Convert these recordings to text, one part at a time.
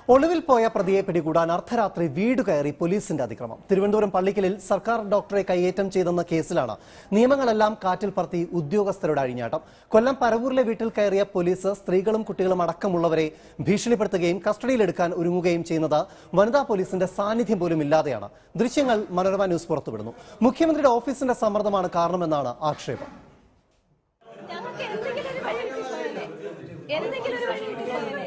ഒളിവിൽ പോയ പ്രതിയെ പിടികൂടാൻ അർദ്ധരാത്രി വീട് കയറി പോലീസിന്റെ അതിക്രമം തിരുവനന്തപുരം പള്ളിക്കലിൽ സർക്കാർ ഡോക്ടറെ കൈയേറ്റം ചെയ്തെന്ന കേസിലാണ് നിയമങ്ങളെല്ലാം കാറ്റിൽ പറത്തി ഉദ്യോഗസ്ഥരുടെ അഴിഞ്ഞാട്ടം കൊല്ലം പരവൂരിലെ വീട്ടിൽ കയറിയ പോലീസ് സ്ത്രീകളും കുട്ടികളും അടക്കമുള്ളവരെ ഭീഷണിപ്പെടുത്തുകയും കസ്റ്റഡിയിലെടുക്കാൻ ഒരുങ്ങുകയും ചെയ്യുന്നത് വനിതാ പോലീസിന്റെ സാന്നിധ്യം പോലും ഇല്ലാതെയാണ് ദൃശ്യങ്ങൾ മനോരമ ന്യൂസ് പുറത്തുവിടുന്നു മുഖ്യമന്ത്രിയുടെ ഓഫീസിന്റെ സമ്മർദ്ദമാണ് കാരണമെന്നാണ് ആക്ഷേപം ഞങ്ങൾക്ക് എന്തെങ്കിലും ഒരു വഴി കിട്ടിപ്പോയനെ എന്തെങ്കിലും ഒരു വഴി കിട്ടിപ്പോയനെ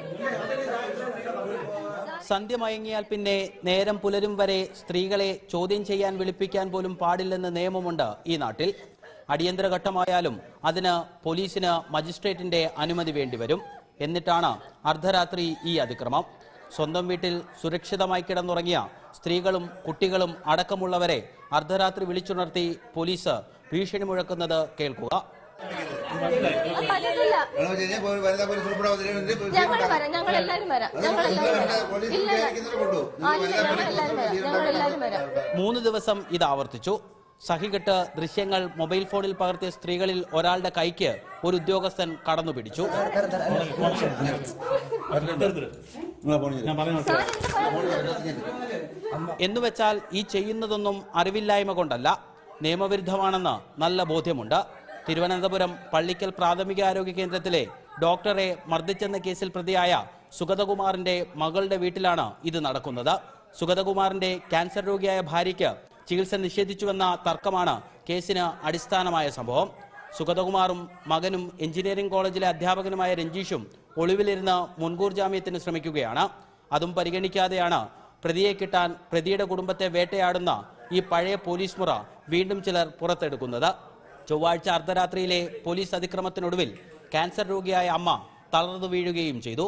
സന്ധ്യ മയങ്ങിയാൽ പിന്നെ നേരം പുലരും വരെ സ്ത്രീകളെ ചോദ്യം ചെയ്യാൻ വിളിപ്പിക്കാൻ പോലും പാടില്ലെന്ന് നിയമമുണ്ട് ഈ നാട്ടിൽ അടിയന്തര ഘട്ടമായാലും അതിന് പോലീസിന് മജിസ്ട്രേറ്റിന്റെ അനുമതി വേണ്ടിവരും എന്നിട്ടാണ് അർദ്ധരാത്രി ഈ അതിക്രമം സ്വന്തം വീട്ടിൽ സുരക്ഷിതമായി കിടന്നുറങ്ങിയ സ്ത്രീകളും കുട്ടികളും അടക്കമുള്ളവരെ അർദ്ധരാത്രി വിളിച്ചുണർത്തി പോലീസ് ഭീഷണി മുഴക്കുന്നത് കേൾക്കുക പറ്റത്തില്ല വെള്ളം കഴിഞ്ഞാൽ പോയി വനിതാ പോലീസ് ഉൾപ്പെടെ വന്നിട്ടുണ്ട്. പോലീസ് ഞങ്ങൾ വരാം ഞങ്ങൾ എല്ലാരും വരാം ഞങ്ങൾ എല്ലാരും വരാം പോലീസ് ഇല്ല വിചാരിക്കുന്നവരെ കൊണ്ടു. ആ ഇല്ല ഞങ്ങൾ എല്ലാരും വരാം ഞങ്ങൾ എല്ലാരും വരാം മൂന്ന് ദിവസം ഇത് ആവർത്തിച്ചു സഹികെട്ട് ദൃശ്യങ്ങൾ മൊബൈൽ ഫോണിൽ പകർത്തിയ സ്ത്രീകളിൽ ഒരാളുടെ കൈക്ക് ഒരു ഉദ്യോഗസ്ഥൻ കടന്നു പിടിച്ചു നിങ്ങളെ ഫോണിൽ ചെയ്തോ. സാർ എന്ത് പറയുന്നു? എന്നുവെച്ചാൽ ഈ ചെയ്യുന്നതൊന്നും അറിവില്ലായ്മ കൊണ്ടല്ല നിയമവിരുദ്ധമാണെന്ന് നല്ല ബോധ്യമുണ്ട് തിരുവനന്തപുരം പള്ളിക്കൽ പ്രാഥമികാരോഗ്യ കേന്ദ്രത്തിലെ ഡോക്ടറെ മർദ്ദിച്ചെന്ന കേസിൽ പ്രതിയായ സുഗതകുമാറിന്റെ മകളുടെ വീട്ടിലാണ് ഇത് നടക്കുന്നത് സുഗതകുമാറിന്റെ ക്യാൻസർ രോഗിയായ ഭാര്യയ്ക്ക് ചികിത്സ നിഷേധിച്ചുവെന്ന തർക്കമാണ് കേസിന് അടിസ്ഥാനമായ സംഭവം സുഗതകുമാറും മകനും എഞ്ചിനീയറിംഗ് കോളേജിലെ അധ്യാപകനുമായ രഞ്ജീഷും ഒളിവിലിരുന്ന് മുൻകൂർ ജാമ്യത്തിന് ശ്രമിക്കുകയാണ് അതും പരിഗണിക്കാതെയാണ് പ്രതിയെ കിട്ടാൻ പ്രതിയുടെ കുടുംബത്തെ വേട്ടയാടുന്ന ഈ പഴയ പോലീസ് മുറ വീണ്ടും ചിലർ പുറത്തെടുക്കുന്നത് ചൊവ്വാഴ്ച അർദ്ധരാത്രിയിലെ പോലീസ് അതിക്രമത്തിനൊടുവിൽ ക്യാൻസർ രോഗിയായ അമ്മ തളർന്നു വീഴുകയും ചെയ്തു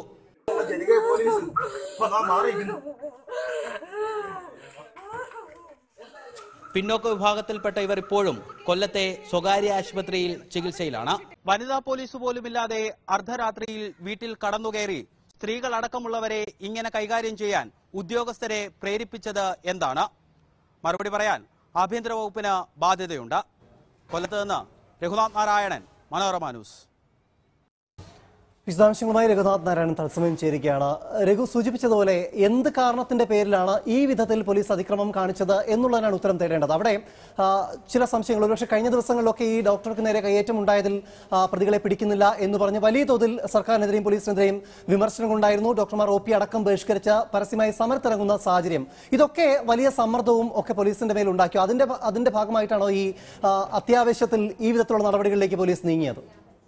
പിന്നോക്ക വിഭാഗത്തിൽപ്പെട്ട ഇവർ ഇപ്പോഴും കൊല്ലത്തെ സ്വകാര്യ ആശുപത്രിയിൽ ചികിത്സയിലാണ് വനിതാ പോലീസ് പോലുമില്ലാതെ അർദ്ധരാത്രിയിൽ വീട്ടിൽ കടന്നുകയറി സ്ത്രീകൾ അടക്കമുള്ളവരെ ഇങ്ങനെ കൈകാര്യം ചെയ്യാൻ ഉദ്യോഗസ്ഥരെ പ്രേരിപ്പിച്ചത് എന്താണ് മറുപടി പറയാൻ ആഭ്യന്തര വകുപ്പിന് ബാധ്യതയുണ്ട് കൊല്ലത്ത് നിന്ന് രഘുനാഥ് നാരായണൻ മനോരമ ന്യൂസ് വിശദാംശങ്ങളുമായി രഘുനാഥ് നാരായണൻ തത്സമയം ചേരുകയാണ് രഘു സൂചിപ്പിച്ചതുപോലെ എന്ത് കാരണത്തിന്റെ പേരിലാണ് ഈ വിധത്തിൽ പോലീസ് അതിക്രമം കാണിച്ചത് എന്നുള്ളതിനാണ് ഉത്തരം തേടേണ്ടത് അവിടെ ആ, ചില സംശയങ്ങൾ ഒരുപക്ഷെ കഴിഞ്ഞ ദിവസങ്ങളിലൊക്കെ ഈ ഡോക്ടർക്ക് നേരെ കയ്യേറ്റം ഉണ്ടായതിൽ ആ, പ്രതികളെ പിടിക്കുന്നില്ല എന്ന് പറഞ്ഞ് വലിയ തോതിൽ സർക്കാരിനെതിരെയും പോലീസിനെതിരെയും വിമർശനങ്ങളുണ്ടായിരുന്നു ഡോക്ടർമാർ ഒ പി അടക്കം ബഹിഷ്കരിച്ച പരസ്യമായി സമരത്തിറങ്ങുന്ന സാഹചര്യം ഇതൊക്കെ വലിയ സമ്മർദ്ദവും ഒക്കെ പോലീസിന്റെ മേൽ ഉണ്ടാക്കിയോ അതിന്റെ അതിന്റെ ഭാഗമായിട്ടാണോ ഈ ആ, അത്യാവശ്യത്തിൽ ഈ വിധത്തിലുള്ള നടപടികളിലേക്ക് പോലീസ് നീങ്ങിയത്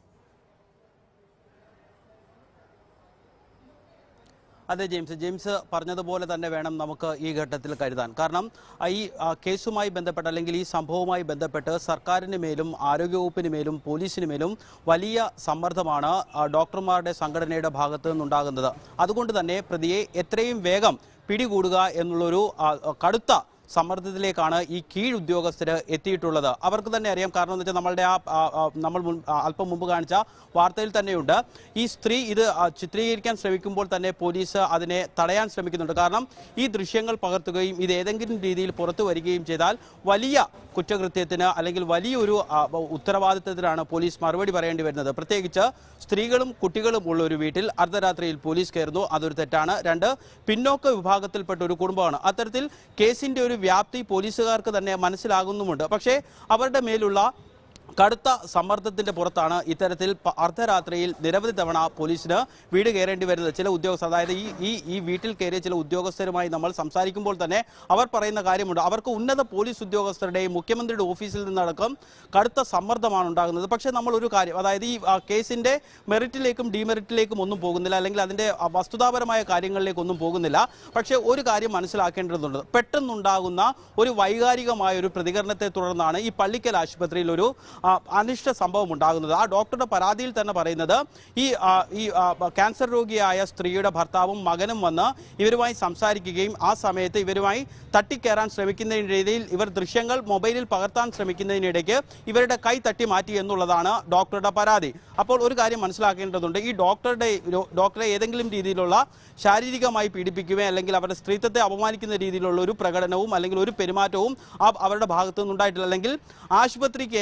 അതെ ജെയിംസ് ജെയിംസ് പറഞ്ഞതുപോലെ തന്നെ വേണം നമുക്ക് ഈ ഘട്ടത്തിൽ കരുതാൻ കാരണം ആ, ഈ ആ, കേസുമായി ബന്ധപ്പെട്ട് അല്ലെങ്കിൽ ഈ സംഭവവുമായി ബന്ധപ്പെട്ട് സർക്കാരിന് മേലും ആരോഗ്യവകുപ്പിന് മേലും പോലീസിന് മേലും വലിയ സമ്മർദ്ദമാണ് ആ, ഡോക്ടർമാരുടെ സംഘടനയുടെ ഭാഗത്തു നിന്നുണ്ടാകുന്നത് അതുകൊണ്ട് തന്നെ പ്രതിയെ എത്രയും വേഗം പിടികൂടുക എന്നുള്ളൊരു ആ, കടുത്ത സമ്മർദ്ദത്തിലേക്കാണ് ഈ കീഴ് ഉദ്യോഗസ്ഥർ എത്തിയിട്ടുള്ളത് അവർക്ക് തന്നെ അറിയാം കാരണം എന്ന് വെച്ചാൽ നമ്മളുടെ ആ ആ, ആ, നമ്മൾ മുൻ- ആ, അല്പം മുമ്പ് കാണിച്ച വാർത്തയിൽ തന്നെയുണ്ട് ഈ സ്ത്രീ ഇത് ആ, ചിത്രീകരിക്കാൻ ശ്രമിക്കുമ്പോൾ തന്നെ പോലീസ് അതിനെ തടയാൻ ശ്രമിക്കുന്നുണ്ട് കാരണം ഈ ദൃശ്യങ്ങൾ പകർത്തുകയും ഇത് ഏതെങ്കിലും രീതിയിൽ പുറത്തു വരികയും ചെയ്താൽ വലിയ കുറ്റകൃത്യത്തിന് അല്ലെങ്കിൽ വലിയൊരു ആ, ഉത്തരവാദിത്തത്തിനാണ് പോലീസ് മറുപടി പറയേണ്ടി വരുന്നത് പ്രത്യേകിച്ച് സ്ത്രീകളും കുട്ടികളും ഉള്ള ഒരു വീട്ടിൽ അർദ്ധരാത്രിയിൽ പോലീസ് കയറുന്നു അതൊരു തെറ്റാണ് രണ്ട് പിന്നോക്ക വിഭാഗത്തിൽപ്പെട്ട ഒരു കുടുംബമാണ് അത്തരത്തിൽ കേസിന്റെ ഒരു വ്യാപ്തി പോലീസുകാർക്ക് തന്നെ മനസ്സിലാകുന്നുമുണ്ട് പക്ഷേ അവരുടെ മേലുള്ള കടുത്ത സമ്മർദ്ദത്തിന്റെ പുറത്താണ് ഇത്തരത്തിൽ പ- അർദ്ധരാത്രിയിൽ നിരവധി തവണ പോലീസിന് വീട് കയറേണ്ടി വരുന്നത് ചില ഉദ്യോഗസ്ഥർ അതായത് ഈ ഈ ഈ വീട്ടിൽ കയറിയ ചില ഉദ്യോഗസ്ഥരുമായി നമ്മൾ സംസാരിക്കുമ്പോൾ തന്നെ അവർ പറയുന്ന കാര്യമുണ്ട് അവർക്ക് ഉന്നത പോലീസ് ഉദ്യോഗസ്ഥരുടെയും മുഖ്യമന്ത്രിയുടെ ഓഫീസിൽ നിന്നടക്കം കടുത്ത സമ്മർദ്ദമാണ് ഉണ്ടാകുന്നത് പക്ഷേ നമ്മൾ ഒരു കാര്യം അതായത് ഈ ആ, കേസിന്റെ മെറിറ്റിലേക്കും ഡിമെറിറ്റിലേക്കും ഒന്നും പോകുന്നില്ല അല്ലെങ്കിൽ അതിന്റെ ആ, വസ്തുതാപരമായ കാര്യങ്ങളിലേക്കൊന്നും പോകുന്നില്ല പക്ഷേ ഒരു കാര്യം മനസ്സിലാക്കേണ്ടതുണ്ട് പെട്ടെന്നുണ്ടാകുന്ന ഒരു വൈകാരികമായ ഒരു പ്രതികരണത്തെ തുടർന്നാണ് ഈ പള്ളിക്കൽ ആശുപത്രിയിൽ ഒരു ആ, അനിഷ്ട സംഭവം ഉണ്ടാകുന്നത് ആ ഡോക്ടറുടെ പരാതിയിൽ തന്നെ പറയുന്നത് ഈ ആ, ഈ ആ, ക്യാൻസർ രോഗിയായ സ്ത്രീയുടെ ഭർത്താവും മകനും വന്ന് ഇവരുമായി സംസാരിക്കുകയും ആ സമയത്ത് ഇവരുമായി തട്ടിക്കയറാൻ ശ്രമിക്കുന്ന രീതിയിൽ ഇവർ ദൃശ്യങ്ങൾ മൊബൈലിൽ പകർത്താൻ ശ്രമിക്കുന്നതിനിടയ്ക്ക് ഇവരുടെ കൈ തട്ടി മാറ്റി എന്നുള്ളതാണ് ഡോക്ടറുടെ പരാതി അപ്പോൾ ഒരു കാര്യം മനസ്സിലാക്കേണ്ടതുണ്ട് ഈ ഡോക്ടറുടെ രോ- ഡോക്ടറെ ഏതെങ്കിലും രീതിയിലുള്ള ശാരീരികമായി പീഡിപ്പിക്കുകയോ അല്ലെങ്കിൽ അവരുടെ സ്ത്രീത്വത്തെ അപമാനിക്കുന്ന രീതിയിലുള്ള ഒരു പ്രകടനവും അല്ലെങ്കിൽ ഒരു പെരുമാറ്റവും ആ അവരുടെ ഭാഗത്തു നിന്നുണ്ടായിട്ടില്ല അല്ലെങ്കിൽ ആശുപത്രിക്ക് ഏതെങ്കിലും രീതിയിൽ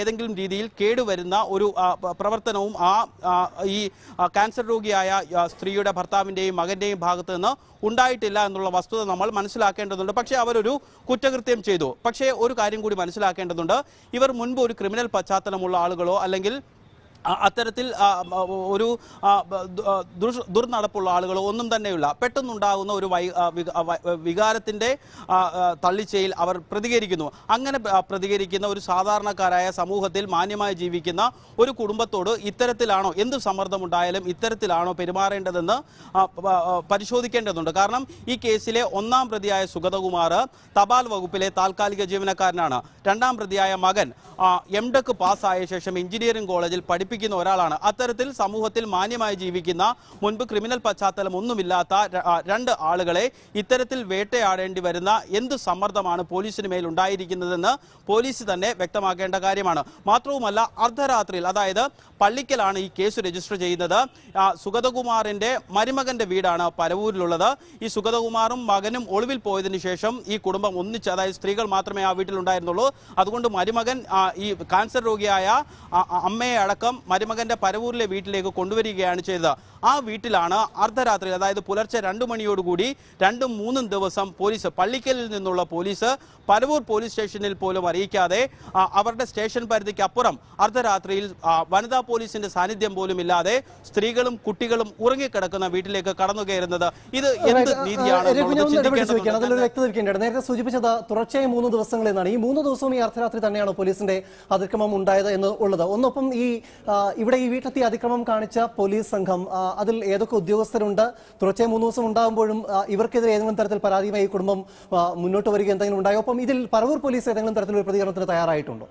രീതിയിൽ കേടുവരുന്ന ഒരു ആ, പ- പ്രവർത്തനവും ആ ആ, ഈ ആ, ക്യാൻസർ രോഗിയായ ആ, സ്ത്രീയുടെ ഭർത്താവിന്റെയും മകന്റെയും ഭാഗത്ത് നിന്ന് ഉണ്ടായിട്ടില്ല എന്നുള്ള വസ്തുത നമ്മൾ മനസ്സിലാക്കേണ്ടതുണ്ട് പക്ഷേ അവരൊരു കുറ്റകൃത്യം ചെയ്തു പക്ഷേ ഒരു കാര്യം കൂടി മനസ്സിലാക്കേണ്ടതുണ്ട് ഇവർ മുൻപ് ഒരു ക്രിമിനൽ പശ്ചാത്തലമുള്ള ആളുകളോ അല്ലെങ്കിൽ അ- അത്തരത്തിൽ ആ, ആ, ഒരു ആ, ബ- ദു- ആ, ദുഷ്- ദുർനടപ്പുള്ള ആളുകളോ ഒന്നും തന്നെയില്ല പെട്ടെന്നുണ്ടാകുന്ന ഒരു വൈ ആ, വിക- ആ, വൈ- വികാരത്തിന്റെ ആ, ആ, തള്ളിച്ചയിൽ അവർ പ്രതികരിക്കുന്നു അങ്ങനെ ആ, പ്രതികരിക്കുന്ന ഒരു സാധാരണക്കാരായ സമൂഹത്തിൽ മാന്യമായി ജീവിക്കുന്ന ഒരു കുടുംബത്തോട് ഇത്തരത്തിലാണോ എന്ത് സമ്മർദ്ദമുണ്ടായാലും ഇത്തരത്തിലാണോ പെരുമാറേണ്ടതെന്ന് ആ, പ- ആ, പരിശോധിക്കേണ്ടതുണ്ട് കാരണം ഈ കേസിലെ ഒന്നാം പ്രതിയായ സുഗതകുമാർ തപാൽ വകുപ്പിലെ താൽക്കാലിക ജീവനക്കാരനാണ് രണ്ടാം പ്രതിയായ മകൻ എം ടെക് പാസ്സായ ശേഷം എഞ്ചിനീയറിംഗ് കോളേജിൽ പഠിപ്പിക്കുന്ന ഒരാളാണ് അത്തരത്തിൽ സമൂഹത്തിൽ മാന്യമായി ജീവിക്കുന്ന മുൻപ് ക്രിമിനൽ പശ്ചാത്തലം ഒന്നുമില്ലാത്ത ര- ആ, രണ്ട് ആളുകളെ ഇത്തരത്തിൽ വേട്ടയാടേണ്ടി വരുന്ന എന്ത് സമ്മർദ്ദമാണ് പോലീസിന് മേൽ ഉണ്ടായിരിക്കുന്നതെന്ന് പോലീസ് തന്നെ വ്യക്തമാക്കേണ്ട കാര്യമാണ് മാത്രവുമല്ല അർദ്ധരാത്രിയിൽ അതായത് പള്ളിക്കലാണ് ഈ കേസ് രജിസ്റ്റർ ചെയ്യുന്നത് ആ, സുഗതകുമാറിന്റെ മരുമകന്റെ വീടാണ് പരവൂരിലുള്ളത് ഈ സുഗതകുമാറും മകനും ഒളിവിൽ പോയതിനു ശേഷം ഈ കുടുംബം ഒന്നിച്ച് അതായത് സ്ത്രീകൾ മാത്രമേ ആ വീട്ടിലുണ്ടായിരുന്നുള്ളൂ അതുകൊണ്ട് മരുമകൻ ആ, ഈ കാൻസർ രോഗിയായ ആ, ആ, അമ്മയെ അടക്കം മരുമകന്റെ പരവൂരിലെ വീട്ടിലേക്ക് കൊണ്ടുവരികയാണ് ചെയ്തത് ആ വീട്ടിലാണ് അർദ്ധരാത്രി അതായത് പുലർച്ചെ രണ്ടു മണിയോടുകൂടി രണ്ടും മൂന്നും ദിവസം പോലീസ് പള്ളിക്കലിൽ നിന്നുള്ള പോലീസ് പരവൂർ പോലീസ് സ്റ്റേഷനിൽ പോലും അറിയിക്കാതെ ആ, അവരുടെ സ്റ്റേഷൻ പരിധിക്ക് അപ്പുറം അർദ്ധരാത്രിയിൽ ആ, വനിതാ പോലീസിന്റെ സാന്നിധ്യം പോലും ഇല്ലാതെ സ്ത്രീകളും കുട്ടികളും ഉറങ്ങിക്കിടക്കുന്ന വീട്ടിലേക്ക് കടന്നു കയറുന്നത് ഇത് എന്ത് നീതിയാണ് രഘു, ഞാൻ ഒന്ന് ഇടപെട്ട് ചോദിക്കുകയാണ് ചിന്തിക്കേണ്ടതുണ്ട് അതിലൊരു വ്യക്തത വെക്കേണ്ടത് നേരത്തെ സൂചിപ്പിച്ചത് തുടർച്ചയായി മൂന്ന് ദിവസങ്ങളിൽ നിന്നാണ് ഈ മൂന്ന് ദിവസവും ഈ അർദ്ധരാത്രി തന്നെയാണ് പോലീസിന്റെ അതിക്രമം ഉണ്ടായത് എന്ന് ഉള്ളത് ഒന്നൊപ്പം ഈ ആ, ഇവിടെ ഈ വീട്ടിലെത്തി അതിക്രമം കാണിച്ച പോലീസ് സംഘം ആ, അതിൽ ഏതൊക്കെ ഉദ്യോഗസ്ഥരുണ്ട് തുടർച്ചയായി മൂന്ന് ദിവസം ഉണ്ടാകുമ്പോഴും ആ, ഇവർക്കെതിരെ ഏതെങ്കിലും തരത്തിൽ പരാതിയുമായി ഈ കുടുംബം ആ, മുന്നോട്ട് വരിക എന്തെങ്കിലും ഉണ്ടായോ ഒപ്പം ഇതിൽ പറവൂർ പോലീസ് ഏതെങ്കിലും തരത്തിലുള്ള പ്രതികരണത്തിന് തയ്യാറായിട്ടുണ്ടോ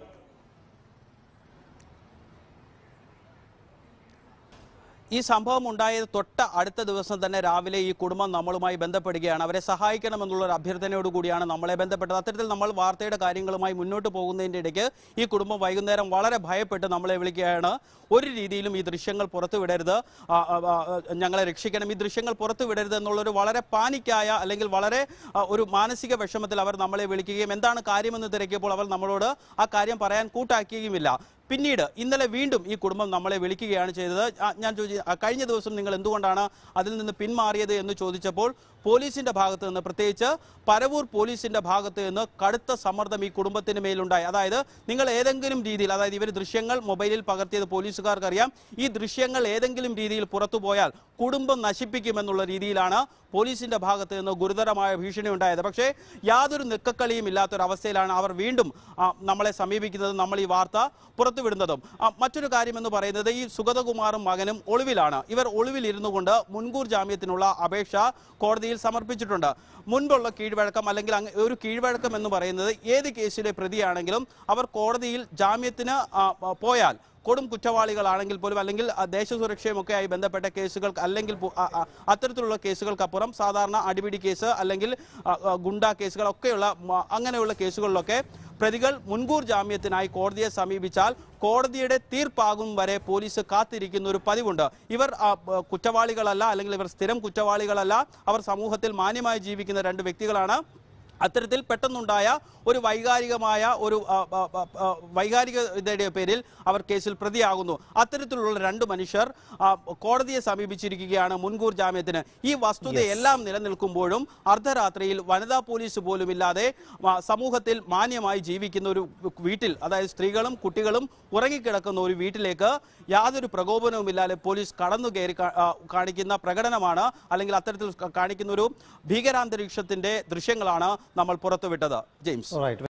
ഈ സംഭവം ഉണ്ടായത് തൊട്ട അടുത്ത ദിവസം തന്നെ രാവിലെ ഈ കുടുംബം നമ്മളുമായി ബന്ധപ്പെടുകയാണ് അവരെ സഹായിക്കണമെന്നുള്ള ഒരു അഭ്യർത്ഥനയോട് കൂടിയാണ് നമ്മളെ ബന്ധപ്പെട്ടത് അത്തരത്തിൽ നമ്മൾ വാർത്തയുടെ കാര്യങ്ങളുമായി മുന്നോട്ട് പോകുന്നതിൻ്റെ ഇടയ്ക്ക് ഈ കുടുംബം വൈകുന്നേരം വളരെ ഭയപ്പെട്ട് നമ്മളെ വിളിക്കുകയാണ് ഒരു രീതിയിലും ഈ ദൃശ്യങ്ങൾ പുറത്തു വിടരുത് ആ, ആ, ആ, ഞങ്ങളെ രക്ഷിക്കണം ഈ ദൃശ്യങ്ങൾ പുറത്തു വിടരുത് എന്നുള്ളൊരു വളരെ പാനിക്കായ അല്ലെങ്കിൽ വളരെ ആ, ഒരു മാനസിക വിഷമത്തിൽ അവർ നമ്മളെ വിളിക്കുകയും എന്താണ് കാര്യമെന്ന് തിരക്കിയപ്പോൾ അവർ നമ്മളോട് ആ കാര്യം പറയാൻ കൂട്ടാക്കുകയുമില്ല പിന്നീട് ഇന്നലെ വീണ്ടും ഈ കുടുംബം നമ്മളെ വിളിക്കുകയാണ് ചെയ്തത് ആ, ഞാൻ ചോദിച്ചു "ആ, കഴിഞ്ഞ ദിവസം നിങ്ങൾ എന്തുകൊണ്ടാണ് അതിൽ നിന്ന് പിന്മാറിയത് എന്ന് ചോദിച്ചപ്പോൾ പോലീസിന്റെ ഭാഗത്ത് നിന്ന് പ്രത്യേകിച്ച് പരവൂർ പോലീസിന്റെ ഭാഗത്ത് നിന്ന് കടുത്ത സമ്മർദ്ദം ഈ കുടുംബത്തിന് മേലുണ്ടായി അതായത് നിങ്ങൾ ഏതെങ്കിലും രീതിയിൽ അതായത് ഇവർ ദൃശ്യങ്ങൾ മൊബൈലിൽ പകർത്തിയത് പോലീസുകാർക്ക് അറിയാം ഈ ദൃശ്യങ്ങൾ ഏതെങ്കിലും രീതിയിൽ പുറത്തു പോയാൽ കുടുംബം നശിപ്പിക്കുമെന്നുള്ള രീതിയിലാണ് പോലീസിന്റെ ഭാഗത്ത് നിന്ന് ഗുരുതരമായ ഭീഷണി ഉണ്ടായത് പക്ഷേ യാതൊരു നിക്കക്കളിയും ഇല്ലാത്തൊരവസ്ഥയിലാണ് അവർ വീണ്ടും ആ, നമ്മളെ സമീപിക്കുന്നത് നമ്മൾ ഈ വാർത്ത പുറത്തുവിടുന്നതും ആ, മറ്റൊരു കാര്യം എന്ന് പറയുന്നത് ഈ സുഗതകുമാറും മകനും ഒളിവിലാണ് ഇവർ ഒളിവിൽ ഇരുന്നു കൊണ്ട് മുൻകൂർ ജാമ്യത്തിനുള്ള അപേക്ഷ കോടതിയിൽ സമർപ്പിച്ചിട്ടുണ്ട് മുൻപുള്ള കീഴ്വഴക്കം അല്ലെങ്കിൽ അങ്ങ് ഒരു കീഴ്വഴക്കം എന്ന് പറയുന്നത് ഏത് കേസിലെ പ്രതിയാണെങ്കിലും അവർ കോടതിയിൽ ജാമ്യത്തിന് ആ, ആ, പോയാൽ കൊടും കുറ്റവാളികളാണെങ്കിൽ പോലും അല്ലെങ്കിൽ ആ, ദേശസുരക്ഷയുമൊക്കെ ആയി ബന്ധപ്പെട്ട കേസുകൾ അല്ലെങ്കിൽ പു- ആ, ആ, അത്തരത്തിലുള്ള കേസുകൾക്കപ്പുറം സാധാരണ അടിപിടി കേസ് അല്ലെങ്കിൽ ആ, ആ, ഗുണ്ട കേസുകളൊക്കെയുള്ള മ- അങ്ങനെയുള്ള കേസുകളിലൊക്കെ പ്രതികൾ മുൻകൂർ ജാമ്യത്തിനായി കോടതിയെ സമീപിച്ചാൽ കോടതിയുടെ തീർപ്പാകും വരെ പോലീസ് കാത്തിരിക്കുന്ന ഒരു പതിവുണ്ട് ഇവർ ആ, ബ- കുറ്റവാളികളല്ല അല്ലെങ്കിൽ ഇവർ സ്ഥിരം കുറ്റവാളികളല്ല അവർ സമൂഹത്തിൽ മാന്യമായി ജീവിക്കുന്ന രണ്ട് വ്യക്തികളാണ് അത്തരത്തിൽ പെട്ടെന്നുണ്ടായ ഒരു വൈകാരികമായ ഒരു ആ, ആ, ആ, ആ, വൈകാരികതയുടെ പേരിൽ അവർ കേസിൽ പ്രതിയാകുന്നു അത്തരത്തിലുള്ള രണ്ട് മനുഷ്യർ ആ, കോടതിയെ സമീപിച്ചിരിക്കുകയാണ് മുൻകൂർ ജാമ്യത്തിന് ഈ വസ്തുതയെല്ലാം നിലനിൽക്കുമ്പോഴും അർദ്ധരാത്രിയിൽ വനിതാ പോലീസ് പോലും ഇല്ലാതെ ആ, സമൂഹത്തിൽ മാന്യമായി ജീവിക്കുന്ന ഒരു വീട്ടിൽ അതായത് സ്ത്രീകളും കുട്ടികളും ഉറങ്ങിക്കിടക്കുന്ന ഒരു വീട്ടിലേക്ക് യാതൊരു പ്രകോപനവുമില്ലാതെ പോലീസ് കടന്നു കയറി കാ- ആ, കാണിക്കുന്ന പ്രകടനമാണ് അല്ലെങ്കിൽ അത്തരത്തിൽ കാണിക്കുന്ന ഒരു ഭീകരാന്തരീക്ഷത്തിന്റെ ദൃശ്യങ്ങളാണ് നമ്മൾ പുറത്തുവിട്ടത് ജെയിംസ് റൈറ്റ്